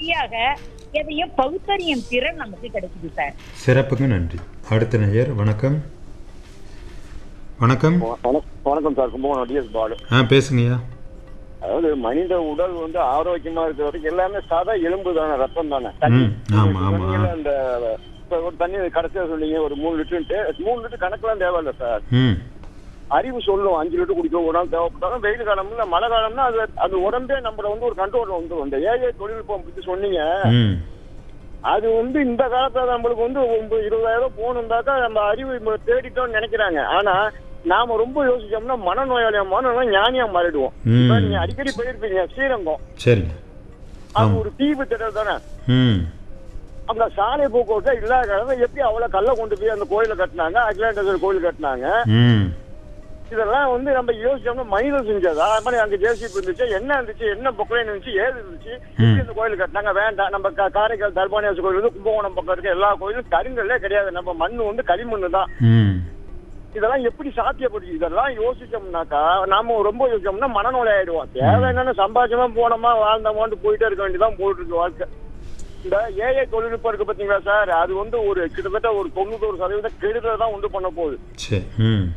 வழியாக எதையும் பகுத்தறியும் திறன் நமக்கு கிடைக்குது சார் சிறப்புங்க நன்றி அடுத்த நேயர் வணக்கம் வணக்கம் வணக்கம் வணக்கம் சார் கும்பகோணம் டிஎஸ் பாலு ஆ பேசுங்கய்யா அதாவது மனித உடல் வந்து ஆரோக்கியமா இருக்கிற வரைக்கும் எல்லாமே சாதா எலும்பு தானே ரத்தம் தானே ம் ஆமாம் ஆமாம் சொன்னீங்கல்ல, அந்த இப்ப ஒரு தண்ணி கடைசியா சொன்னீங்க ஒரு மூணு லிட்டர்ன்ட்டு மூணு லிட்டர் கணக்கெல்லாம் தேவையில்ல சார் ம் அறிவு சொல்லும் அஞ்சு லிட்டர் குடிக்க ஒரு நாள் தேவைப்பட்டாலும் வெயில் காலம்ல மழை காலம்னா அது அது உடம்பே நம்மள வந்து ஒரு கண்ட்ரோல் வந்துடும் இந்த ஏஐ தொழில்நுட்பம் பத்தி சொன்னீங்க ம் அது வந்து இந்த காலத்துல நம்மளுக்கு வந்து ஒன்பது இருபதாயிரம் போகணுந்தாக்கா நம்ம அறிவு இப்ப தேடிட்டோம்னு நினைக்கிறாங்க ஆனா நாம ரொம்ப யோசிச்சோம்னா மனநோயாளியா மனநோய் ஞானியா மாறிடுவோம் ம். இப்ப நீங்க அடிக்கடி போயிருப்பீங்க ஸ்ரீரங்கம் சரிங்க அது ஆமா. ஒரு தீவு திடல் தானே ம் அந்த சாலை போக்குவரத்து இல்லாத காலம் எப்படி அவ்வளவு கல்ல கொண்டு போய் அந்த கோயில கட்டினாங்க அகிலாண்டேஸ்வரர் கோயில் கட்டினாங்க ம் இதெல்லாம் வந்து நம்ம யோசிச்சோம்னா மனிதன் செஞ்சதா அது மாதிரி அங்க ஜேசிபி இருந்துச்சு என்ன இருந்துச்சு என்ன பொக்கலைன் இருந்துச்சு ஏது இருந்துச்சு எப்படி இந்த கோயில் கட்டினாங்க வேண்டாம் நம்ம கா- காரைக்கால் தர்பானியாசு கோயில் வந்து கும்பகோணம் பக்கம் இருக்க எல்லா கோயிலும் கருங்கல்லே கிடையாது நம்ம மண்ணு வந்து களிமண்ணு தான் ம் இதெல்லாம் எப்படி சாத்தியப்படுது இதெல்லாம் யோசிச்சோம்னாக்கா நாம ரொம்ப யோசிச்சோம்னா மனநோய் ஆயிடுவோம் தேவை என்னன்னு சம்பாதிச்சோமா போனோமா வாழ்ந்தோமான்னு போயிட்டே இருக்க வேண்டியதான் போயிட்டு இருக்கு வாழ்க்கை இந்த ஏஐ தொழில்நுட்பம் இருக்கு பாத்தீங்களா சார் அது வந்து ஒரு கிட்டத்தட்ட ஒரு தொண்ணூத்தொரு சதவீதம் கெடுதல் தான் உண்டு பண்ண போகுது சரி ம்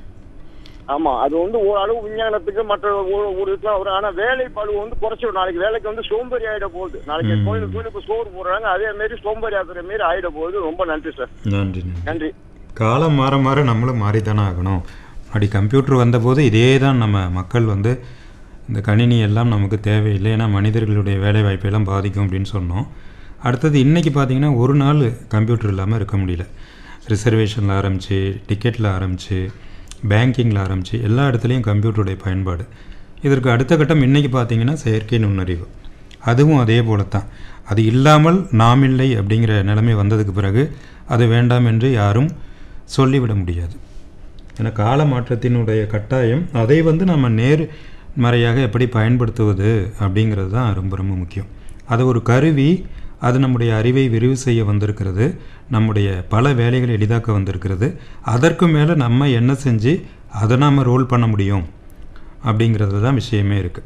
ஆமா அது வந்து ஓரளவு விஞ்ஞானத்துக்கு மற்ற ஒரு- ஒரு இதுக்கெல்லாம் வரும் ஆனா வேலை பழு வந்து குறைச்சிடும் நாளைக்கு வேலைக்கு வந்து சோம்பேறி ஆயிட போகுது நாளைக்கு ம். கோயிலுக்கு கோயிலுக்கு சோறு போடுறாங்க அதே மாதிரி சோம்பேறி ஆக்குற மாதிரி ஆயிட போகுது ரொம்ப நன்றி சார் நன்றி நன்றி நன்றி காலம் மாற மாற நம்மளும் மாறித்தானே ஆகணும் அப்படி கம்ப்யூட்டர் வந்தபோது இதே தான் நம்ம மக்கள் வந்து இந்த கணினி எல்லாம் நமக்கு தேவையில்லை ஏன்னா மனிதர்களுடைய வேலை வாய்ப்பெல்லாம் பாதிக்கும் அப்படின்னு சொன்னோம் அடுத்தது இன்றைக்கி பார்த்தீங்கன்னா ஒரு நாள் கம்ப்யூட்டர் இல்லாமல் இருக்க முடியல ரிசர்வேஷனில் ஆரம்பித்து டிக்கெட்டில் ஆரம்பித்து பேங்கிங்கில் ஆரம்பித்து எல்லா இடத்துலையும் கம்ப்யூட்டருடைய பயன்பாடு இதற்கு அடுத்த கட்டம் இன்றைக்கி பார்த்தீங்கன்னா செயற்கை நுண்ணறிவு அதுவும் அதே போல தான் அது இல்லாமல் நாம் இல்லை அப்படிங்கிற நிலைமை வந்ததுக்கு பிறகு அது வேண்டாம் என்று யாரும் சொல்லிவிட முடியாது ஏன்னா கால மாற்றத்தினுடைய கட்டாயம் அதை வந்து நம்ம நேர் மறையாக எப்படி பயன்படுத்துவது அப்படிங்கிறது தான் ரொம்ப ரொம்ப முக்கியம் அது ஒரு கருவி அது நம்முடைய அறிவை விரிவு செய்ய வந்திருக்கிறது நம்முடைய பல வேலைகளை எளிதாக்க வந்திருக்கிறது அதற்கு மேலே நம்ம என்ன செஞ்சு அதை நாம் ரோல் பண்ண முடியும் அப்படிங்கிறது தான் விஷயமே இருக்குது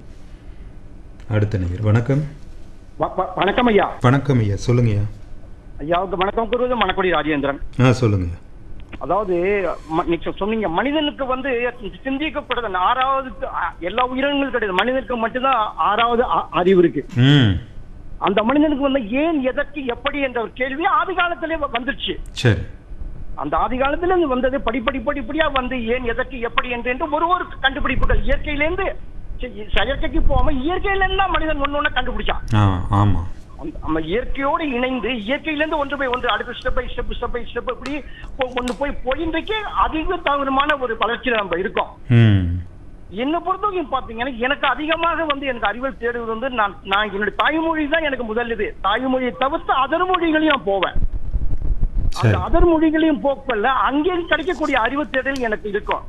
அடுத்த நிகர் வணக்கம் வ- வ- வணக்கம் ஐயா வணக்கம் ஐயா சொல்லுங்கய்யா ஐயாவுக்கு வணக்கம் கூறுவது மணக்குடி ராஜேந்திரன் ஆ சொல்லுங்க அதாவது ம- நீங்க சொன்னீங்க மனிதனுக்கு வந்து சிந்திக்கக்கூடாது அந்த ஆறாவது அ, எல்லா உயிரினங்களும் கிடையாது மனிதனுக்கு மட்டும்தான் ஆறாவது அ- அறிவு இருக்கு ம் அந்த மனிதனுக்கு வந்து ஏன் எதற்கு எப்படி என்ற ஒரு கேள்வி ஆதி காலத்திலே வ- வந்துருச்சு சரி அந்த ஆதி காலத்துல இருந்து வந்தது படிப்படி படிப்படியா வந்து ஏன் எதற்கு எப்படி என்று என்று ஒரு ஒரு கண்டுபிடிப்புகள் இயற்கையிலேருந்து செ- செயற்கைக்கு போகாம இயற்கையில இருந்து தான் மனிதன் ஒண்ணு ஒண்ணு கண்டுபிடிச்சான் ஆ ஆமாம் அந்த- நம்ம இயற்கையோடு இணைந்து இயற்கையிலிருந்து ஒன்று பை ஒன்று அடுத்த step by step step by step இப்படி போ- கொண்டு போய் போய் இன்றைக்கு அதிக தகுதியான ஒரு வளர்ச்சியில நம்ம இருக்கோம் ம் என்னை பொறுத்தவரைக்கும் பாத்தீங்கன்னா எனக்கு அதிகமாக வந்து எனக்கு அறிவியல் தேடுவது வந்து நான் நான் என்னுடைய தாய்மொழி தான் எனக்கு முதல் இது தாய்மொழியை தவிர்த்து அதர் மொழிகளையும் நான் போவேன் அந்த சரி அதர் மொழிகளையும் போக்கல அங்கே கிடைக்கக்கூடிய அறிவு தேடல் எனக்கு இருக்கும்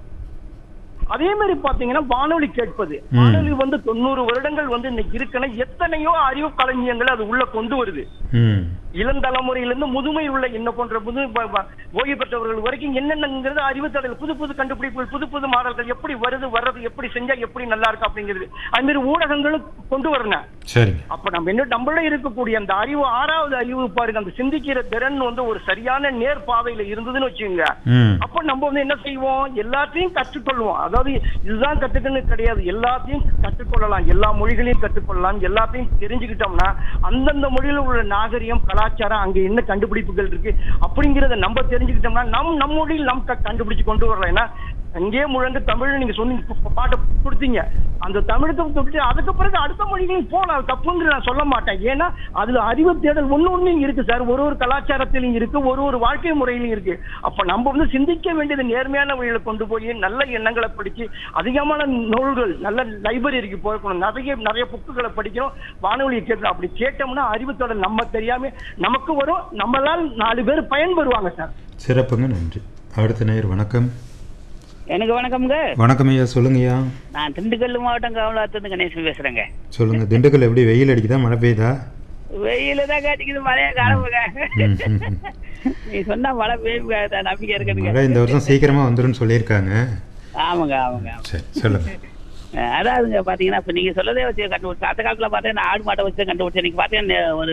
அதே மாதிரி பாத்தீங்கன்னா வானொலி கேட்பது ம். வானொலி வந்து தொண்ணூறு வருடங்கள் வந்து இன்னைக்கு இருக்குன்னா எத்தனையோ அறிவு களஞ்சியங்களை அது உள்ள கொண்டு வருது ம் இளந்தலைமுறையிலிருந்து முதுமை உள்ள என்ன போன்ற புது ப- ப- ஓய்வு பெற்றவர்கள் வரைக்கும் என்னென்னங்கிறது அறிவு தடல் புது புது கண்டுபிடிப்புகள் புது புது மாடல்கள் எப்படி வருது வர்றது எப்படி செஞ்சா எப்படி நல்லா இருக்கு அப்படிங்கிறது அது மாதிரி ஊடகங்களும் கொண்டு வரணும் சரிங்க அப்ப நம்ம என்ன நம்மள இருக்கக்கூடிய அந்த அறிவு ஆறாவது அறிவு பாருங்க அந்த சிந்திக்கிற திறன் வந்து ஒரு சரியான நேர் பாதையில இருந்ததுன்னு வச்சுக்கோங்க ம் அப்ப நம்ம வந்து என்ன செய்வோம் எல்லாத்தையும் கற்றுக்கொள்வோம் அதாவது இதுதான் கத்துக்கணும் கிடையாது எல்லாத்தையும் கற்றுக்கொள்ளலாம் எல்லா மொழிகளையும் கற்றுக்கொள்ளலாம் எல்லாத்தையும் தெரிஞ்சுக்கிட்டோம்னா அந்தந்த மொழியில உள்ள நாகரிகம் கலாச்சாரம் அங்க என்ன கண்டுபிடிப்புகள் இருக்கு அப்படிங்கறத நம்ம தெரிஞ்சுக்கிட்டோம்னா நம் நம் மொழியில் நம் க- கண்டுபிடிச்சு கொண்டு வரலாம் ஏன்னா அங்கே முழங்கு தமிழ் நீங்க சொன்னீங்க ப- பாட்டு கொடுத்தீங்க அந்த தமிழுக்கு தொட்டு அதுக்கு பிறகு அடுத்த மொழிகளையும் போகலாம் அது தப்புங்கிற நான் சொல்ல மாட்டேன் ஏன்னா அதுல அறிவு தேடல் ஒண்ணு ஒண்ணு இருக்கு சார் ஒரு ஒரு கலாச்சாரத்திலையும் இருக்கு ஒரு ஒரு வாழ்க்கை முறையிலும் இருக்கு அப்ப நம்ம வந்து சிந்திக்க வேண்டியது நேர்மையான வழியில கொண்டு போய் நல்ல எண்ணங்களை படிச்சு அதிகமான நூல்கள் நல்ல லைப்ரரிக்கு போகணும் நிறைய நிறைய புக்குகளை படிக்கணும் வானொலியை கேட்கணும் அப்படி கேட்டோம்னா அறிவு தொடர் நம்ம தெரியாம நமக்கு வரும் நம்மளால் நாலு பேர் பயன்பெறுவாங்க சார் சிறப்புங்க நன்றி அடுத்த நேயர் வணக்கம் எனக்கு வணக்கம்ங்க வணக்கம் ஐயா சொல்லுங்கய்யா நான் திண்டுக்கல் மாவட்டம் காவலாத்திலிருந்து கணேசன் பேசுறேங்க சொல்லுங்க திண்டுக்கல் எப்படி வெயில் அடிக்குதா மழை பெய்யுதா வெயில தான் காட்டிக்குது மழைய காலமுங்க ம், ம், ம். நீ சொன்னா மழை பெய்யுங்க நம்பிக்கை இருக்குதுங்க மழை இந்த வருஷம் சீக்கிரமா வந்துருன்னு சொல்லியிருக்காங்க ஆமாங்க ஆமாங்க சரி சொல்லுங்க அஹ் அதாவதுங்க பாத்தீங்கன்னா இப்ப நீங்க சொல்லதே வச்சு கண்டுபிடிச்சு அந்த காலத்துல பார்த்தீங்கன்னா ஆடு மாட்டை வச்சு கண்டுபிடிச்சேன் நீங்க பாத்தீங்கன்னா ஒரு